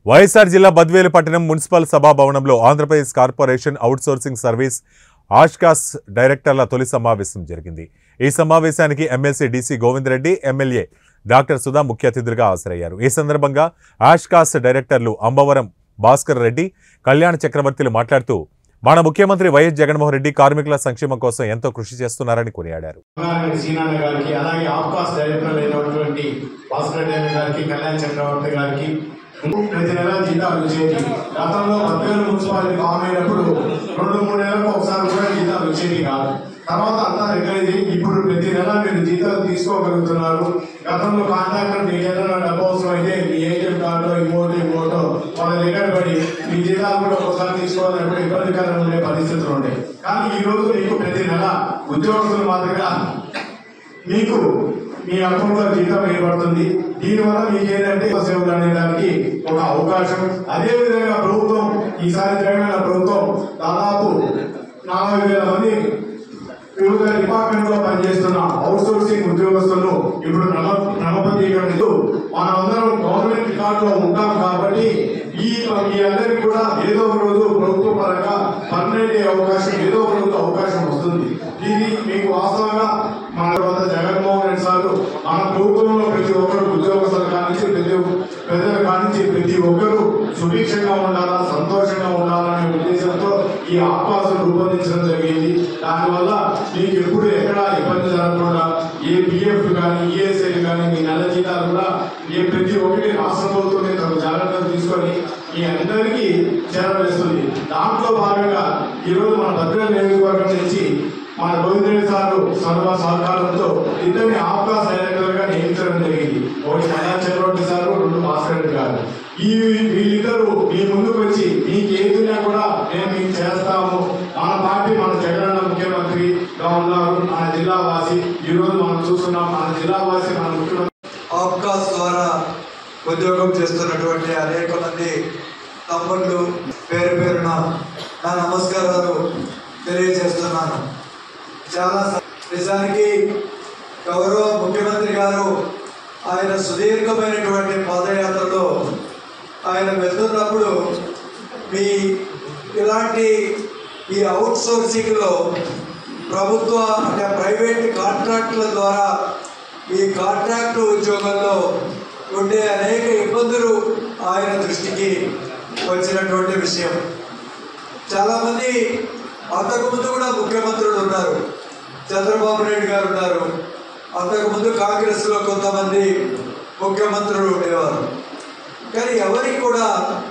వైఎస్ఆర్ జిల్లా బద్వేలు పట్టణం మున్సిపల్ సభా భవనంలో ఆంధ్రప్రదేశ్ కార్పొరేషన్ అవుట్సోర్సింగ్ సర్వీస్ ఆష్కాస్ డైరెక్టర్ల తొలి సమావేశం జరిగింది ఈ సమావేశానికి MLC DC Govindareddy MLA doctor Sudha ముఖ్య అతిథులుగా హాజరయ్యారు ఈ సందర్భంగా ఆష్కాస్ డైరెక్టర్లు అంబవరం భాస్కర్ రెడ్డి కళ్యాణ్ చక్రవర్తిలు మాట్లాడుతూ మన ముఖ్యమంత్రి వైఎస్ జగన్మోహన్ రెడ్డి కార్మికుల సంక్షేమం కోసం ఎంతో కృషి చేస్తున్నారని కొనియాడారు బంగారెడ్డి సీనాన్న గారికి అలాగే ఆఫ్కాస్ డైరెక్టర్ అయినటువంటి భాస్కర్ రెడ్డి గారికి కళ్యాణ్ చక్రవర్తి గారికి ప్రతి నెల జీతాలు వచ్చేది గతంలో పద్దెనిమిది మున్సిపాలిటీ ఫామ్ అయినప్పుడు రెండు మూడు నెలలకు ఒకసారి కూడా జీతాలు వచ్చేది కాదు తర్వాత అంతా దగ్గరైంది ఇప్పుడు ప్రతి నెల మీరు జీతాలు తీసుకోగలుగుతున్నారు గతంలో కాంట్రాక్టర్ మీకు ఏదైనా డబ్బు అవసరం అయితే మీ ఏటీఎం కార్డు ఇంకోటి ఇంకోటో వాళ్ళ దగ్గర పడి మీ జీతాలు కూడా ఒకసారి తీసుకోవాలన్నప్పుడు ఇబ్బందికరంగా ఉండే పరిస్థితులు ఉంటాయి కానీ ఈ రోజు మీకు ప్రతి నెల ఉద్యోగస్తులు మాదిరిగా మీకు మీ అకౌంట్లో జీతం వేయబడుతుంది దీనివల్ల మీకు ఏంటంటే సేవలు అనేదానికి ఒక అవకాశం అదే విధంగా ప్రభుత్వం ఈసారి తెలంగాణ ప్రభుత్వం దాదాపు నలభై వేల మంది వివిధ డిపార్ట్మెంట్ లో పనిచేస్తున్న అవుట్ సోర్సింగ్ ఉద్యోగస్తులను ఇప్పుడు క్రమ క్రమబద్ధీకరిస్తూ మనమందరం గవర్నమెంట్ రికార్డులో ఉంటాం కాబట్టి ఈ మీ అందరికి కూడా ఏదో ఒక రోజు ప్రభుత్వ పరంగా పర్మనెంట్ అయ్యే అవకాశం ఏదో ఒక రోజు అవకాశం వస్తుంది ఇది మీకు వాస్తవంగా మన తర్వాత జగన్మోహన్ రెడ్డి సార్ మన ప్రభుత్వంలో ప్రతి ఒక్కరు ఉద్యోగస్తులు కానించి ప్రతి ప్రజలు కానించి ప్రతి ఒక్కరు సుభిక్షంగా ఉండాలా సంతోషంగా ఉండాలనే ఉద్దేశంతో ఈ ఆపాసం రూపొందించడం జరిగింది దానివల్ల మీకు ఎప్పుడు ఎక్కడ ఇబ్బంది జరగకుండా ఏ పిఎఫ్ కానీ ఈఎస్ఐ కానీ మీ నెల జీతాలు కూడా ఏ ప్రతి ఒక్కటి రాష్ట్ర ప్రభుత్వం తమ జాగ్రత్తలు తీసుకొని మీ అందరికీ చేరవేస్తుంది దాంట్లో భాగంగా ఈరోజు మన భద్ర నియోజకవర్గం నుంచి మన గోవిందరెడ్డి సారు సర్వ సహకారంతో ఇద్దరిని ఆఫ్ఘాస్ డైరెక్టర్ గా నియమించడం జరిగింది ఒకటి కళ్యాణ్ చక్రవర్తి సారు రెండు భాస్కర్ రెడ్డి గారు ఈ వీళ్ళిద్దరూ మీ ముందుకు వచ్చి మీకు ఏదైనా కూడా మేము మీకు చేస్తాము మన పార్టీ మన జగనన్న ముఖ్యమంత్రిగా ఉన్నారు మన జిల్లా వాసి ఈ రోజు మనం చూస్తున్నాం మన జిల్లా వాసి మన ముఖ్యమంత్రి ఆఫ్కాస్ ద్వారా ఉద్యోగం చేస్తున్నటువంటి అనేక మంది తమ్ముళ్ళు పేరు పేరున నా నమస్కారాలు తెలియజేస్తున్నాను చాలా స- నిజానికి గౌరవ ముఖ్యమంత్రి గారు ఆయన సుదీర్ఘమైనటువంటి పాదయాత్రలో ఆయన వెళ్తున్నప్పుడు మీ ఇలాంటి ఈ అవుట్ సోర్సింగ్లో ప్రభుత్వ అంటే ప్రైవేట్ కాంట్రాక్టుల ద్వారా ఈ కాంట్రాక్టు ఉద్యోగంలో ఉండే అనేక ఇబ్బందులు ఆయన దృష్టికి వచ్చినటువంటి విషయం చాలామంది అంతకుముందు కూడా ముఖ్యమంత్రులు ఉన్నారు చంద్రబాబు నాయుడు గారు ఉన్నారు అంతకుముందు కాంగ్రెస్లో కొంతమంది ముఖ్యమంత్రులు ఉండేవారు కానీ ఎవరికి కూడా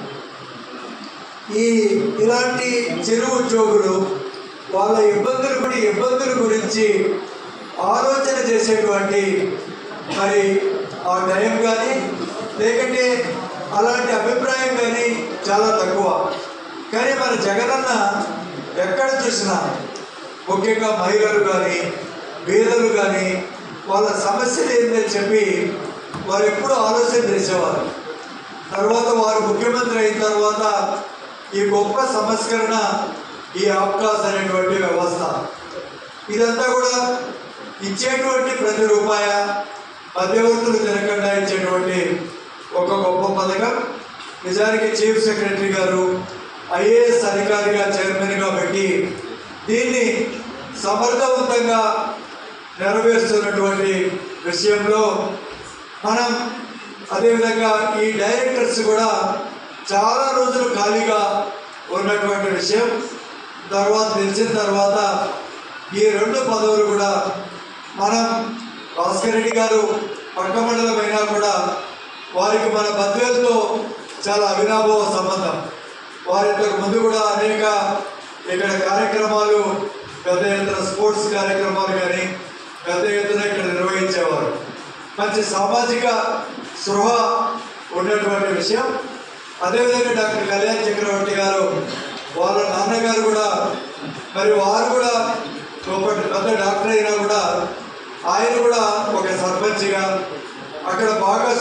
ఈ ఇలాంటి చిరు ఉద్యోగులు వాళ్ళ ఇబ్బందులు పడి ఇబ్బందుల గురించి ఆలోచన చేసేటువంటి మరి ఆ టైం కానీ లేకంటే అలాంటి అభిప్రాయం కానీ చాలా తక్కువ కానీ మన జగనన్న ఎక్కడ చూసినా ముఖ్యంగా మహిళలు కానీ పేదలు కానీ వాళ్ళ సమస్యలు ఏంటని చెప్పి వారు ఎప్పుడూ ఆలోచన చేసేవారు తర్వాత వారు ముఖ్యమంత్రి అయిన తర్వాత ఈ గొప్ప సంస్కరణ ఈ ఆప్కాస్ అనేటువంటి వ్యవస్థ ఇదంతా కూడా ఇచ్చేటువంటి ప్రతి రూపాయ మధ్యవర్తులు తినకుండా ఇచ్చేటువంటి ఒక గొప్ప పథకం నిజానికి చీఫ్ సెక్రటరీ గారు ఐఏఎస్ అధికారిగా చైర్మన్గా పెట్టి దీన్ని సమర్థవంతంగా నెరవేరుస్తున్నటువంటి విషయంలో మనం అదేవిధంగా ఈ డైరెక్టర్స్ కూడా చాలా రోజులు ఖాళీగా ఉన్నటువంటి విషయం తర్వాత తెలిసిన తర్వాత ఈ రెండు పదవులు కూడా మనం భాస్కర్ రెడ్డి గారు పక్క మండలమైనా కూడా వారికి మన బద్వేలతో చాలా అవినాభావ సంబంధం వారి ఇంతకు ముందు కూడా అనేక ఇక్కడ కార్యక్రమాలు పెద్ద ఎత్తున స్పోర్ట్స్ కార్యక్రమాలు కానీ పెద్ద ఎత్తున ఇక్కడ నిర్వహించేవారు మంచి సామాజిక స్పృహ ఉన్నటువంటి విషయం అదేవిధంగా డాక్టర్ కళ్యాణ్ చక్రవర్తి గారు వాళ్ళ నాన్నగారు కూడా మరి వారు కూడా ఒక పెద్ద డాక్టర్ అయినా కూడా ఆయన కూడా ఒక సర్పంచ్గా అక్కడ బాగా